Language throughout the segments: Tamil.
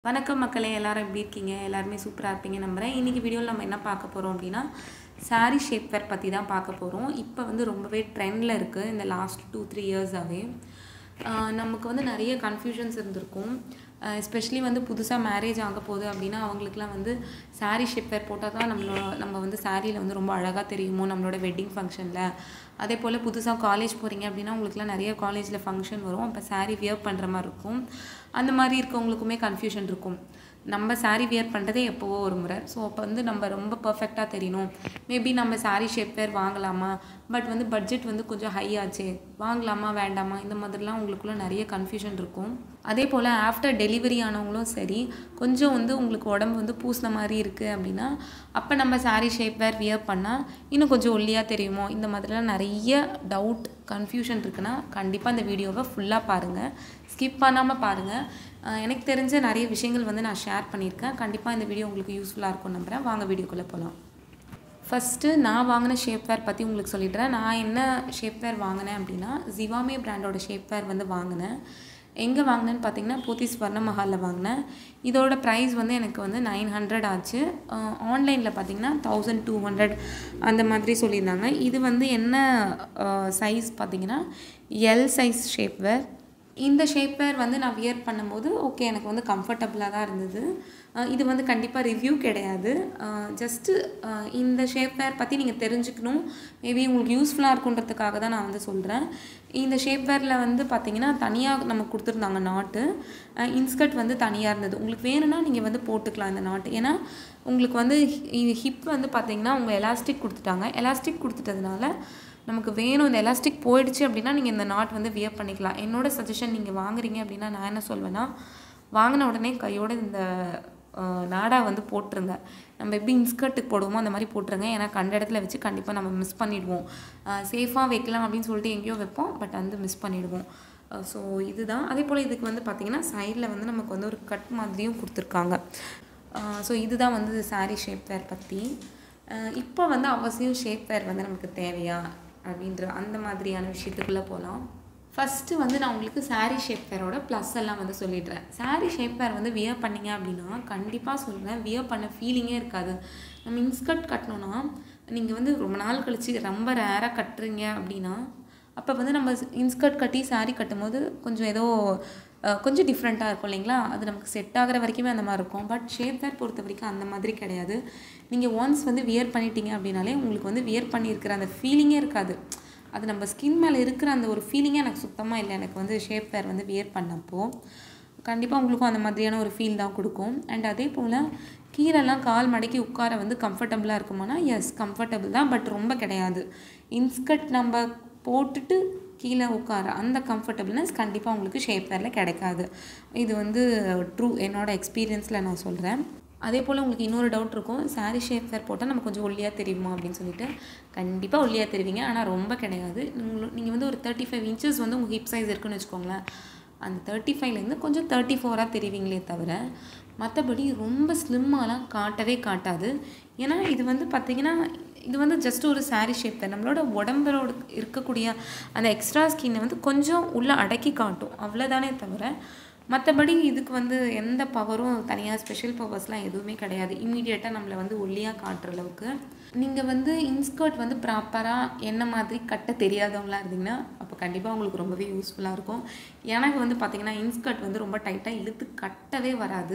வணக்கம் மக்களே எல்லாரும் எப்படி இருக்கீங்க எல்லாருமே சூப்பராக இருப்பீங்க நம்புகிறேன் இன்றைக்கி வீடியோவில் நம்ம என்ன பார்க்க போகிறோம் அப்படின்னா saree ஷேப் வேர் பற்றி தான் பார்க்க போகிறோம் இப்போ வந்து ரொம்பவே ட்ரெண்டில் இருக்குது இந்த லாஸ்ட் டூ த்ரீ இயர்ஸாகவே நமக்கு வந்து நிறைய கன்ஃபியூஷன்ஸ் இருந்திருக்கும் எஸ்பெஷலி வந்து புதுசாக மேரேஜ் ஆக போகுது அப்படின்னா அவங்களுக்குலாம் வந்து saree ஷேப் வேர் போட்டால் தான் நம்மளோட நம்ம வந்து சாரியில் வந்து ரொம்ப அழகாக தெரியுமோ நம்மளோட வெட்டிங் ஃபங்க்ஷனில் அதே போல் புதுசாக காலேஜ் போகிறீங்க அப்படின்னா உங்களுக்குலாம் நிறைய காலேஜில் ஃபங்க்ஷன் வரும் அப்போ saree வியர் பண்ணுற மாதிரி இருக்கும் அந்த மாதிரி இருக்கவங்களுக்குமே கன்ஃபியூஷன் இருக்கும் நம்ம saree வியர் பண்ணுறதே எப்போவோ ஒரு முறை ஸோ அப்போ வந்து நம்ம ரொம்ப பர்ஃபெக்டாக தெரியணும் மேபி நம்ம saree ஷேப் வேர் வாங்கலாமா பட் வந்து பட்ஜெட் வந்து கொஞ்சம் ஹை ஆச்சே வாங்கலாமா வேண்டாமா இந்த மாதிரிலாம் உங்களுக்குள்ள நிறைய கன்ஃபியூஷன் இருக்கும் அதே போல் ஆஃப்டர் டெலிவரி ஆனவங்களும் சரி கொஞ்சம் வந்து உங்களுக்கு உடம்பு வந்து பூசின மாதிரி இருக்குது அப்படின்னா அப்போ நம்ம saree ஷேப் வேர் வியர் பண்ணால் இன்னும் கொஞ்சம் ஒல்லியாக தெரியுமோ இந்த மாதிரிலாம் நிறைய டவுட் கன்ஃபியூஷன் இருக்குன்னா கண்டிப்பாக இந்த வீடியோவை ஃபுல்லாக பாருங்கள் ஸ்கிப் பண்ணாமல் பாருங்கள் அஹ் எனக்கு தெரிஞ்ச நிறைய விஷயங்கள் வந்து நான் ஷேர் பண்ணியிருக்கேன் கண்டிப்பாக இந்த வீடியோ உங்களுக்கு யூஸ்ஃபுல்லாக இருக்கும் நம்புகிறேன் வாங்க வீடியோக்குள்ளே போகலாம் ஃபஸ்ட்டு நான் வாங்கின ஷேப் வேர் பற்றி உங்களுக்கு சொல்லிடுறேன் நான் என்ன ஷேப் வேர் வாங்கினேன் அப்படின்னா ஜிவாமே பிராண்டோட ஷேப் வேர் வந்து வாங்கினேன் எங்கே வாங்கினேன்னு பார்த்தீங்கன்னா போத்தி ஸ்வர்ண மஹாலில் வாங்கினேன் இதோட ப்ரைஸ் வந்து எனக்கு வந்து நைன் ஹண்ட்ரட் ஆச்சு ஆன்லைனில் பார்த்தீங்கன்னா தௌசண்ட் டூ ஹண்ட்ரட் அந்த மாதிரி சொல்லியிருந்தாங்க இது வந்து என்ன சைஸ் பார்த்தீங்கன்னா எல் சைஸ் ஷேப் வேர் இந்த ஷேப் வேர் வந்து நான் வியர் பண்ணும்போது ஓகே எனக்கு வந்து கம்ஃபர்டபுளாக தான் இருந்தது அஹ் இது வந்து கண்டிப்பாக ரிவ்யூ கிடையாது ஜஸ்ட்டு இந்த ஷேப் வேர் பற்றி நீங்கள் தெரிஞ்சுக்கணும் மேபி உங்களுக்கு யூஸ்ஃபுல்லாக இருக்குன்றதுக்காக தான் நான் வந்து சொல்கிறேன் இந்த ஷேப் வேரில் வந்து பார்த்தீங்கன்னா தனியாக நமக்கு கொடுத்துருந்தாங்க நாட்டு இன்ஸ்கர்ட் வந்து தனியாக இருந்தது உங்களுக்கு வேணும்னா நீங்கள் வந்து போட்டுக்கலாம் இந்த நாட்டு ஏன்னா உங்களுக்கு வந்து ஹிப் வந்து பார்த்தீங்கன்னா உங்கள் எலாஸ்டிக் கொடுத்துட்டாங்க எலாஸ்டிக் கொடுத்துட்டதுனால நமக்கு வேணும் இந்த எலாஸ்டிக் போயிடுச்சு அப்படின்னா நீங்கள் இந்த நாட் வந்து வியர் பண்ணிக்கலாம் என்னோட சஜஷன் நீங்கள் வாங்குறீங்க அப்படின்னா நான் என்ன சொல்வேன்னா வாங்கின உடனே கையோட இந்த அஹ், நாடா வந்து போட்டுருங்க நம்ம எப்படி இன்ஸ்கர்ட்டுக்கு போடுவோமோ அந்த மாதிரி போட்டுருங்க ஏன்னா கண்ட இடத்துல வச்சு கண்டிப்பாக நம்ம மிஸ் பண்ணிடுவோம் சேஃபாக வைக்கலாம் அப்படின்னு சொல்லிட்டு எங்கேயோ வைப்போம் பட் வந்து மிஸ் பண்ணிடுவோம் ஸோ இதுதான் அதே போல் இதுக்கு வந்து பார்த்திங்கன்னா சைடில் வந்து நமக்கு வந்து ஒரு கட் மாதிரியும் கொடுத்துருக்காங்க ஸோ இதுதான் வந்து saree ஷேப் வேர் பற்றி இப்போ வந்து அவசியம் ஷேப் வேர் வந்து நமக்கு தேவையா அப்படின்ற அந்த மாதிரியான விஷயத்துக்குள்ளே போகலாம் ஃபஸ்ட்டு வந்து நான் உங்களுக்கு saree ஷேப் வேரோட ப்ளஸ் எல்லாம் வந்து சொல்லிடுறேன் saree ஷேப் வேர் வந்து வியர் பண்ணீங்க அப்படின்னா கண்டிப்பாக சொல்கிறேன் வியர் பண்ண ஃபீலிங்கே இருக்காது நம்ம இன்ஸ்கர்ட் கட்டணும்னா நீங்கள் வந்து ரொம்ப நாள் கழிச்சு ரொம்ப ரேராக கட்டுறீங்க அப்படின்னா அப்போ வந்து நம்ம இன்ஸ்கர்ட் கட்டி saree கட்டும்போது கொஞ்சம் ஏதோ அஹ், கொஞ்சம் டிஃப்ரெண்ட்டாக இருக்கும் இல்லைங்களா அது நமக்கு செட் ஆகிற வரைக்குமே அந்த மாதிரி இருக்கும் பட் ஷேப் வேர் பொறுத்த வரைக்கும் அந்த மாதிரி கிடையாது நீங்கள் ஒன்ஸ் வந்து வியர் பண்ணிட்டீங்க அப்படின்னாலே உங்களுக்கு வந்து வியர் பண்ணியிருக்கிற அந்த ஃபீலிங்கே இருக்காது அது நம்ம ஸ்கின் மேலே இருக்கிற அந்த ஒரு ஃபீலிங்கே எனக்கு சுத்தமாக இல்லை எனக்கு வந்து ஷேப் வேர் வந்து வியர் பண்ணப்போ கண்டிப்பாக உங்களுக்கும் அந்த மாதிரியான ஒரு ஃபீல் தான் கொடுக்கும் அண்ட் அதே போல் கீழெல்லாம் கால் மடக்கி உட்கார வந்து கம்ஃபர்டபுளாக இருக்குமானா எஸ் கம்ஃபர்டபுள் தான் பட் ரொம்ப கிடையாது இன்ஸ்கர்ட் நம்ம போட்டுட்டு கீழே உட்கார அந்த கம்ஃபர்டபுள்னஸ் கண்டிப்பாக உங்களுக்கு ஷேப் வேரில் கிடைக்காது இது வந்து ட்ரூ என்னோட எக்ஸ்பீரியன்ஸில் நான் சொல்கிறேன் அதே போல் உங்களுக்கு இன்னொரு டவுட் இருக்கும் saree ஷேப் வேர் போட்டால் நம்ம கொஞ்சம் ஒல்லியாக தெரியுமா அப்படின்னு சொல்லிட்டு கண்டிப்பாக ஒல்லியாக தெரிவிங்க ஆனால் ரொம்ப கிடையாது நீங்கள் வந்து ஒரு தேர்ட்டி ஃபைவ் இன்ச்சஸ் வந்து உங்கள் ஹிப் சைஸ் இருக்குன்னு வச்சுக்கோங்களேன் அந்த தேர்ட்டி ஃபைவ்லேருந்து கொஞ்சம் தேர்ட்டி ஃபோராக தெரிவிங்களே தவிர மற்றபடி ரொம்ப ஸ்லிம்மாலாம் காட்டவே காட்டாது ஏன்னா இது வந்து பார்த்திங்கன்னா இது வந்து ஜஸ்ட் ஒரு saree ஷேப் தான் நம்மளோட உடம்போட இருக்கக்கூடிய அந்த எக்ஸ்ட்ரா ஸ்கின்னை வந்து கொஞ்சம் உள்ளே அடக்கி காட்டும் அவ்வளோதானே தவிர மற்றபடி இதுக்கு வந்து எந்த பவரும் தனியாக ஸ்பெஷல் பவர்ஸ்லாம் எதுவுமே கிடையாது இம்மீடியட்டாக நம்மளை வந்து ஒல்லியாக காட்டுற அளவுக்கு நீங்கள் வந்து இன்ஸ்கர்ட் வந்து ப்ராப்பராக என்ன மாதிரி கட்ட தெரியாதவங்களா இருந்தீங்கன்னா அப்போ கண்டிப்பாக உங்களுக்கு ரொம்பவே யூஸ்ஃபுல்லாக இருக்கும் எனக்கு வந்து பார்த்திங்கன்னா இன்ஸ்கர்ட் வந்து ரொம்ப டைட்டாக இழுத்து கட்டவே வராது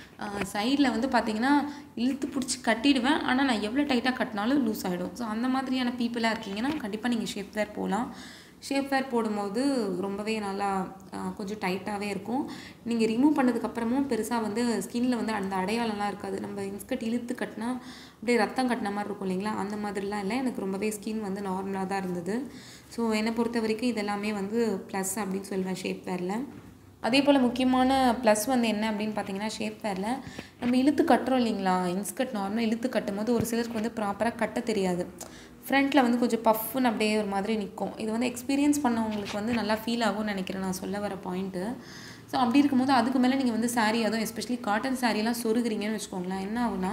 சைடில் வந்து பார்த்திங்கன்னா இழுத்து பிடிச்சி கட்டிடுவேன் ஆனால் நான் எவ்வளோ டைட்டாக கட்டினாலும் லூஸ் ஆகிடும் ஸோ அந்த மாதிரியான பீப்புளாக இருக்கீங்கன்னா கண்டிப்பாக நீங்கள் ஷேப் வேர் போகலாம் ஷேப் வேர் போடும்போது ரொம்பவே நல்லா ஆஹ், கொஞ்சம் டைட்டாகவே இருக்கும் நீங்கள் ரிமூவ் பண்ணதுக்கப்புறமும் பெருசாக வந்து ஸ்கின்ல வந்து அந்த அடையாளம்லாம் இருக்காது நம்ம இன்ஸ்கர்ட் இழுத்து கட்டினா அப்படியே ரத்தம் கட்டின மாதிரி இருக்கும் இல்லைங்களா அந்த மாதிரிலாம் இல்லை எனக்கு ரொம்பவே ஸ்கின் வந்து நார்மலாக தான் இருந்தது ஸோ என்னை பொறுத்த வரைக்கும் இதெல்லாமே வந்து ப்ளஸ் அப்படின்னு சொல்லுவேன் ஷேப் வேரில் அதே போல் முக்கியமான ப்ளஸ் வந்து என்ன அப்படின்னு பார்த்தீங்கன்னா ஷேப் வேரில் நம்ம இழுத்து கட்டுறோம் இல்லைங்களா இன்ஸ்கர்ட் நார்மலாக இழுத்து கட்டும் போது ஒரு சிலருக்கு வந்து ப்ராப்பராக கட்ட தெரியாது ஃப்ரண்ட்டில் வந்து கொஞ்சம் பஃப்னு அப்படியே ஒரு மாதிரி நிற்கும் இது வந்து எக்ஸ்பீரியன்ஸ் பண்ணவங்களுக்கு வந்து நல்லா ஃபீல் ஆகும்னு நினைக்கிறேன் நான் சொல்ல வர பாயிண்ட்டு ஸோ அப்படி இருக்கும்போது அதுக்கு மேலே நீங்கள் வந்து saree அதுவும் எஸ்பெஷலி காட்டன் சாரீலாம் சொருகிறீங்கன்னு வச்சுக்கோங்களேன் என்ன ஆகுனா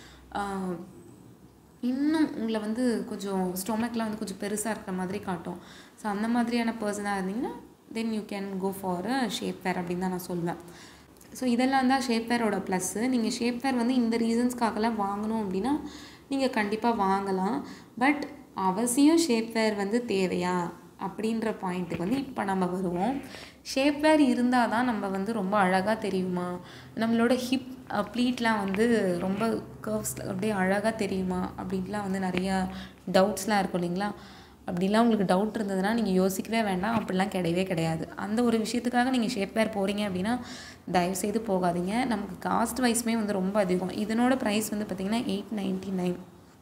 ஆஹ், இன்னும் உங்களை வந்து கொஞ்சம் ஸ்டொமக்லாம் வந்து கொஞ்சம் பெருசாக இருக்கிற மாதிரி காட்டும் ஸோ அந்த மாதிரியான பர்சனாக இருந்தீங்கன்னா then you can go for shapewear அப்படின்னு தான் நான் சொல்வேன் ஸோ இதெல்லாம் தான் ஷேப்வேரோட ப்ளஸ்ஸு நீங்கள் ஷேப்வேர் வந்து இந்த ரீசன்ஸ்க்காகலாம் வாங்கணும் அப்படின்னா நீங்கள் கண்டிப்பாக வாங்கலாம் பட் அவசியம் ஷேப்வேர் வந்து தேவையா அப்படின்ற பாயிண்ட்டுக்கு வந்து இப்போ நம்ம வருவோம் ஷேப்வேர் இருந்தால் தான் நம்ம வந்து ரொம்ப அழகாக தெரியுமா நம்மளோட ஹிப் ப்ளீட்லாம் வந்து ரொம்ப கர்வ்ஸ் அப்படியே அழகாக தெரியுமா அப்படின்ட்டுலாம் வந்து நிறையா டவுட்ஸ்லாம் இருக்கும் இல்லைங்களா அப்படிலாம் உங்களுக்கு டவுட் இருந்ததுன்னா நீங்கள் யோசிக்கவே வேண்டாம் அப்படிலாம் கிடையவே கிடையாது அந்த ஒரு விஷயத்துக்காக நீங்கள் ஷேப்வேர் போகிறீங்க அப்படின்னா தயவுசெய்து போகாதீங்க நமக்கு காஸ்ட் வைஸ்மே வந்து ரொம்ப அதிகம் இதனோட ப்ரைஸ் வந்து பார்த்திங்கன்னா எயிட் நைன்ட்டி நைன்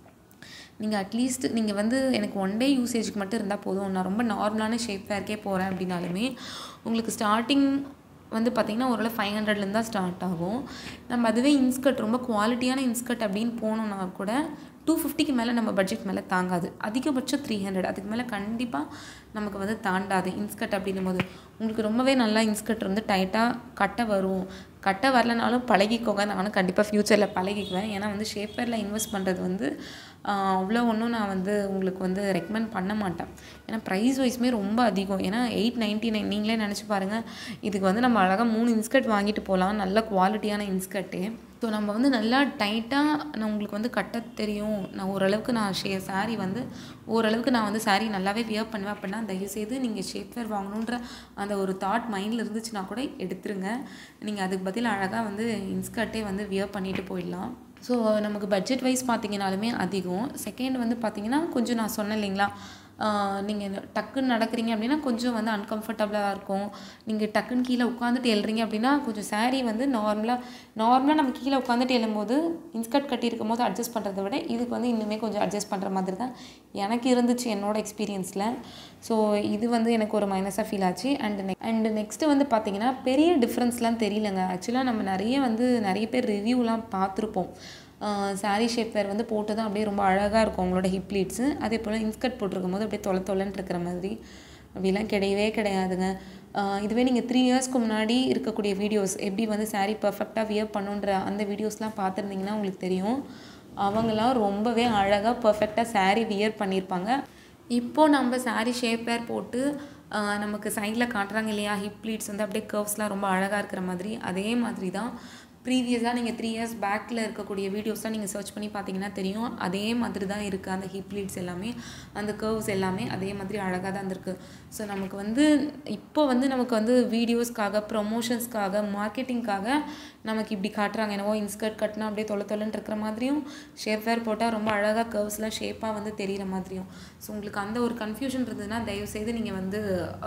நீங்கள் அட்லீஸ்ட் நீங்கள் வந்து எனக்கு ஒன் டே யூசேஜுக்கு மட்டும் இருந்தால் போதும் நான் ரொம்ப நார்மலான ஷேப் வேர்க்கே போகிறேன் அப்படின்னாலுமே உங்களுக்கு ஸ்டார்டிங் வந்து பார்த்திங்கன்னா ஓரளவு ஃபைவ் ஹண்ட்ரட்லேருந்து தான் ஸ்டார்ட் ஆகும் நம்ம அதுவே இன்ஸ்கர்ட் ரொம்ப குவாலிட்டியான இன்ஸ்கர்ட் அப்படின்னு போனோம்னா கூட டூ ஃபிஃப்டிக்கு மேலே நம்ம பட்ஜெட் மேலே தாங்காது அதிகபட்சம் த்ரீ ஹண்ட்ரட் அதுக்கு மேலே கண்டிப்பாக நமக்கு வந்து தாண்டாது இன்ஸ்கர்ட் அப்படின்னும் போது உங்களுக்கு ரொம்பவே நல்லா இன்ஸ்கர்ட் வந்து டைட்டாக கட்ட வரும் கட்ட வரலனாலும் பழகிக்கோங்க நானும் கண்டிப்பாக ஃப்யூச்சரில் பழகிக்குவேன் ஏன்னா வந்து ஷேப்பரில் இன்வெஸ்ட் பண்ணுறது வந்து அவ்வளோ ஒன்றும் நான் வந்து உங்களுக்கு வந்து ரெக்கமெண்ட் பண்ண மாட்டேன் ஏன்னா ப்ரைஸ் வைஸ்மே ரொம்ப அதிகம் ஏன்னா எயிட் நைன்ட்டி நைன் நீங்களே நினச்சி பாருங்கள் இதுக்கு வந்து நம்ம அழகாக மூணு இன்ஸ்கர்ட் வாங்கிட்டு போகலாம் நல்ல குவாலிட்டியான இன்ஸ்கர்ட்டு ஸோ நம்ம வந்து நல்லா டைட்டாக நான் உங்களுக்கு வந்து கட்ட தெரியும் நான் ஓரளவுக்கு நான் ஷே சாரீ வந்து ஓரளவுக்கு நான் வந்து சாரீ நல்லாவே வியர் பண்ணுவேன் அப்படின்னா தயவுசெய்து நீங்கள் ஷேப்வேர் வாங்கணுன்ற அந்த ஒரு தாட் மைண்டில் இருந்துச்சுன்னா கூட எடுத்துருங்க நீங்கள் அதுக்கு பதில் அழகாக வந்து இன்ஸ்கர்ட்டே வந்து வியர் பண்ணிட்டு போயிடலாம் ஸோ நமக்கு பட்ஜெட் வைஸ் பார்த்தீங்கனாலுமே அதிகம் செகண்ட் வந்து பார்த்தீங்கன்னா கொஞ்சம் நான் சொன்னேன் இல்லைங்களா நீங்கள் டக்குன்னு நடக்கிறீங்க அப்படின்னா கொஞ்சம் வந்து அன்கம்ஃபர்டபுளாக இருக்கும் நீங்கள் டக்குன்னு கீழே உட்காந்துட்டு எழுறீங்க அப்படின்னா கொஞ்சம் saree வந்து நார்மலாக நார்மலாக நம்ம கீழே உட்காந்துட்டு எழும்போது இன்ஸ்கர்ட் கட்டியிருக்கும் போது அட்ஜஸ்ட் பண்ணுறத விட இதுக்கு வந்து இன்னுமே கொஞ்சம் அட்ஜஸ்ட் பண்ணுற மாதிரி தான் எனக்கு இருந்துச்சு என்னோட எக்ஸ்பீரியன்ஸில் ஸோ இது வந்து எனக்கு ஒரு மைனஸாக ஃபீல் ஆச்சு அண்ட் நெக் அண்ட் நெக்ஸ்ட்டு வந்து பார்த்தீங்கன்னா பெரிய டிஃப்ரென்ஸ்லாம் தெரியலங்க ஆக்சுவலாக நம்ம நிறைய வந்து நிறைய பேர் ரிவ்யூலாம் பார்த்துருப்போம் சாரீ ஷேப் வேர் வந்து போட்டு தான் அப்படியே ரொம்ப அழகாக இருக்கும் அவங்களோட ஹிப் ப்ளீட்ஸு அதே போல் இன்ஸ்கர்ட் போட்டிருக்கும் போது அப்படியே தொலை தொலைன்னு இருக்கிற மாதிரி அப்படிலாம் கிடையவே கிடையாதுங்க ஆஹ் இதுவே நீங்கள் த்ரீ இயர்ஸ்க்கு முன்னாடி இருக்கக்கூடிய வீடியோஸ் எப்படி வந்து saree பர்ஃபெக்டாக வியர் பண்ணுன்ற அந்த வீடியோஸ்லாம் பார்த்துருந்தீங்கன்னா உங்களுக்கு தெரியும் அவங்களாம் ரொம்பவே அழகாக பர்ஃபெக்டாக saree வியர் பண்ணியிருப்பாங்க இப்போ நம்ம saree ஷேப் வேர் போட்டு ஆஹ் நமக்கு சைடில் காட்டுறாங்க இல்லையா ஹிப் ப்ளீட்ஸ் வந்து அப்படியே கர்வ்ஸ்லாம் ரொம்ப அழகாக இருக்கிற மாதிரி அதே மாதிரி தான் ப்ரீவியஸாக நீங்கள் த்ரீ இயர்ஸ் பேக்கில் இருக்கக்கூடிய வீடியோஸ்லாம் நீங்கள் சர்ச் பண்ணி பார்த்தீங்கன்னா தெரியும் அதே மாதிரி தான் இருக்குது அந்த ஹிப் லீட்ஸ் எல்லாமே அந்த கர்வ்ஸ் எல்லாமே அதே மாதிரி அழகாக தான் இருக்குது ஸோ நமக்கு வந்து இப்போ வந்து நமக்கு வந்து வீடியோஸ்க்காக ப்ரொமோஷன்ஸ்க்காக மார்க்கெட்டிங்க்காக நமக்கு இப்படி காட்டுறாங்க என்னவோ இன்ஸ்கர்ட் கட்டினா அப்படியே தொலை தொலைன்னு இருக்கிற மாதிரியும் ஷேப் வேர் போட்டால் ரொம்ப அழகாக கர்வ்ஸ்லாம் ஷேப்பாக வந்து தெரிகிற மாதிரியும் ஸோ உங்களுக்கு அந்த ஒரு கன்ஃபியூஷன் இருந்ததுன்னா தயவுசெய்து நீங்கள் வந்து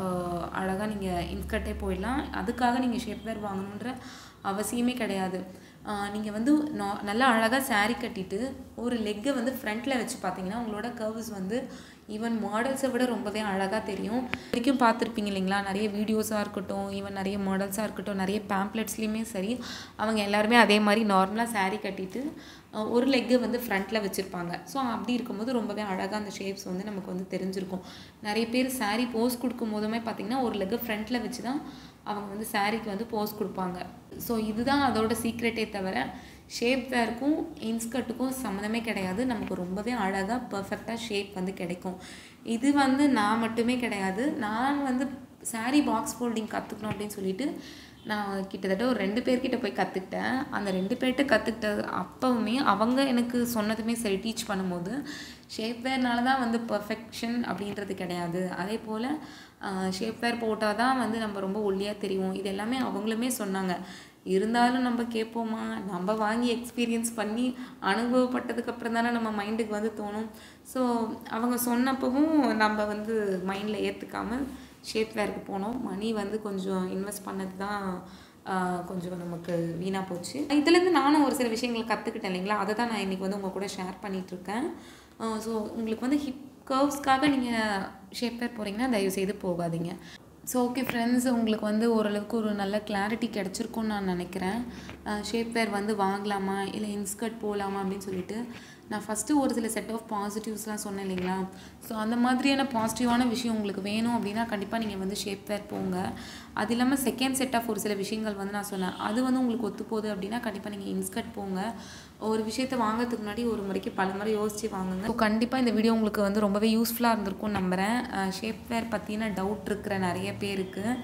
அழகாக நீங்கள் இன்ஸ்கர்ட்டே போயிடலாம் அதுக்காக நீங்கள் ஷேப் வேர் வாங்கணுன்ற அவசியமே கிடையாது நீங்கள் வந்து நா நல்லா அழகாக saree கட்டிட்டு ஒரு லெக்கை வந்து ஃப்ரண்ட்டில் வச்சு பார்த்தீங்கன்னா உங்களோட கர்வ்ஸ் வந்து ஈவன் மாடல்ஸை விட ரொம்பவே அழகாக தெரியும் வரைக்கும் பார்த்துருப்பீங்க இல்லைங்களா நிறைய வீடியோஸாக இருக்கட்டும் ஈவன் நிறைய மாடல்ஸாக இருக்கட்டும் நிறைய பேம்ப்ளெட்ஸ்லேயுமே சரி அவங்க எல்லாருமே அதே மாதிரி நார்மலாக saree கட்டிட்டு அஹ், ஒரு லெக்கு வந்து ஃப்ரண்ட்டில் வச்சுருப்பாங்க ஸோ அப்படி இருக்கும்போது ரொம்பவே அழகாக அந்த ஷேப்ஸ் வந்து நமக்கு வந்து தெரிஞ்சிருக்கும் நிறைய பேர் saree போஸ் கொடுக்கும் போதுமே பார்த்தீங்கன்னா ஒரு லெக்கு ஃப்ரண்ட்டில் வச்சு தான் அவங்க வந்து சாரீக்கு வந்து போஸ் கொடுப்பாங்க ஸோ இதுதான் அதோட சீக்ரெட்டே தவிர ஷேப் வேர்க்கும் இன்ஸ்கர்ட்டுக்கும் சம்மந்தமே கிடையாது நமக்கு ரொம்பவே அழகாக பர்ஃபெக்டாக ஷேப் வந்து கிடைக்கும் இது வந்து நான் மட்டுமே கிடையாது நான் வந்து saree பாக்ஸ் ஃபோல்டிங் கற்றுக்கணும் அப்படின்னு சொல்லிட்டு நான் கிட்டத்தட்ட ஒரு ரெண்டு பேர்கிட்ட போய் கற்றுக்கிட்டேன் அந்த ரெண்டு பேர்கிட்ட கற்றுக்கிட்டது அப்போவுமே அவங்க எனக்கு சொன்னதுமே சரி டீச் பண்ணும்போது ஷேப் வேர்னால தான் வந்து பர்ஃபெக்ஷன் அப்படின்றது கிடையாது அதே போல் ஷேப் வேர் போட்டால் தான் வந்து நம்ம ரொம்ப ஒல்லியாக தெரியும் இது எல்லாமே அவங்களுமே சொன்னாங்க இருந்தாலும் நம்ம கேட்போமா நம்ம வாங்கி எக்ஸ்பீரியன்ஸ் பண்ணி அனுபவப்பட்டதுக்கு அப்புறம் தானே நம்ம மைண்டுக்கு வந்து தோணும் ஸோ அவங்க சொன்னப்பவும் நம்ம வந்து மைண்டில் ஏற்றுக்காம ஷேப் வேருக்கு போனோம் மணி வந்து கொஞ்சம் இன்வெஸ்ட் பண்ணது தான் ஆஹ், கொஞ்சம் நமக்கு வீணாக போச்சு இதுலேருந்து நானும் ஒரு சில விஷயங்களை கற்றுக்கிட்டேன் இல்லைங்களா அதை தான் நான் இன்றைக்கி வந்து உங்கள் கூட ஷேர் பண்ணிகிட்ருக்கேன் ஸோ உங்களுக்கு வந்து ஹிப் கர்வ்ஸ்க்காக நீங்கள் ஷேப் வேர் போகிறீங்கன்னா தயவுசெய்து போகாதீங்க ஸோ ஓகே ஃப்ரெண்ட்ஸ் உங்களுக்கு வந்து ஓரளவுக்கு ஒரு நல்ல கிளாரிட்டி கிடச்சிருக்கும்னு நான் நினைக்கிறேன் ஷேப் வேர் வந்து வாங்கலாமா இல்லை இன்ஸ்கர்ட் போகலாமா அப்படின்னு சொல்லிட்டு நான் ஃபஸ்ட்டு ஒரு சில செட் ஆஃப் பாசிட்டிவ்ஸ்லாம் சொன்னேன் இல்லைங்களா ஸோ அந்த மாதிரியான பாசிட்டிவான விஷயம் உங்களுக்கு வேணும் அப்படின்னா கண்டிப்பாக நீங்கள் வந்து ஷேப் வேர் போங்க அது இல்லாமல் செகண்ட் செட் ஆஃப் ஒரு சில விஷயங்கள் வந்து நான் சொன்னேன் அது வந்து உங்களுக்கு ஒத்து போகுது அப்படின்னா கண்டிப்பாக நீங்கள் இன்ஸ்கர்ட் போங்க ஒரு விஷயத்தை வாங்குறதுக்கு முன்னாடி ஒரு முறைக்கு பல முறை யோசித்து வாங்குங்க ஸோ கண்டிப்பாக இந்த வீடியோ உங்களுக்கு வந்து ரொம்பவே யூஸ்ஃபுல்லாக இருந்திருக்கும்னு நம்புகிறேன் ஷேப் வேர் பற்றின டவுட் இருக்கிற நிறைய பேருக்கு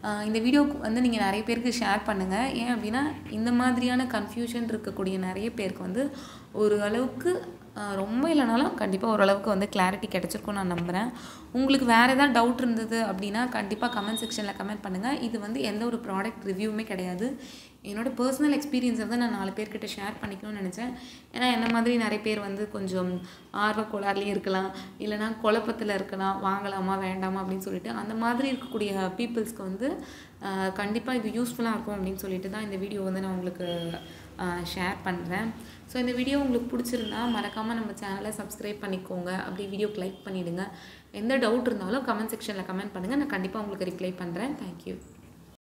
ஆஹ் இந்த வீடியோ வந்து நீங்கள் நிறைய பேருக்கு ஷேர் பண்ணுங்கள் ஏன் அப்படின்னா இந்த மாதிரியான கன்ஃபியூஷன் இருக்கக்கூடிய நிறைய பேருக்கு வந்து ஒரு அளவுக்கு ஆஹ் ரொம்ப இல்லைனாலும் கண்டிப்பாக ஓரளவுக்கு வந்து கிளாரிட்டி கிடச்சிருக்கும் நான் நம்புகிறேன் உங்களுக்கு வேறு ஏதாவது டவுட் இருந்தது அப்படின்னா கண்டிப்பாக கமெண்ட் செக்ஷனில் கமெண்ட் பண்ணுங்கள் இது வந்து எந்த ஒரு ப்ராடக்ட் ரிவ்யூவுமே கிடையாது என்னோட பர்சனல் எக்ஸ்பீரியன்ஸ் வந்து நான் நாலு பேர்கிட்ட ஷேர் பண்ணிக்கணும்னு நினச்சேன் ஏன்னா என்ன மாதிரி நிறைய பேர் வந்து கொஞ்சம் ஆர்வ கோளாறுலேயும் இருக்கலாம் இல்லைனா குழப்பத்தில் இருக்கலாம் வாங்கலாமா வேண்டாமா அப்படின்னு சொல்லிட்டு அந்த மாதிரி இருக்கக்கூடிய பீப்புள்ஸ்க்கு வந்து கண்டிப்பாக இது யூஸ்ஃபுல்லாக இருக்கும் அப்படின்னு சொல்லிட்டு தான் இந்த வீடியோ வந்து நான் உங்களுக்கு ஷேர் பண்ணுறேன் ஸோ இந்த வீடியோ உங்களுக்கு பிடிச்சிருந்தா மறக்காமல் நம்ம சேனலை சப்ஸ்கிரைப் பண்ணிக்கோங்க அப்படி வீடியோக்கு லைக் பண்ணிவிடுங்க எந்த டவுட் இருந்தாலும் கமெண்ட் செக்ஷனில் கமெண்ட் பண்ணுங்கள் நான் கண்டிப்பாக உங்களுக்கு ரிப்ளை பண்ணுறேன் தேங்க்யூ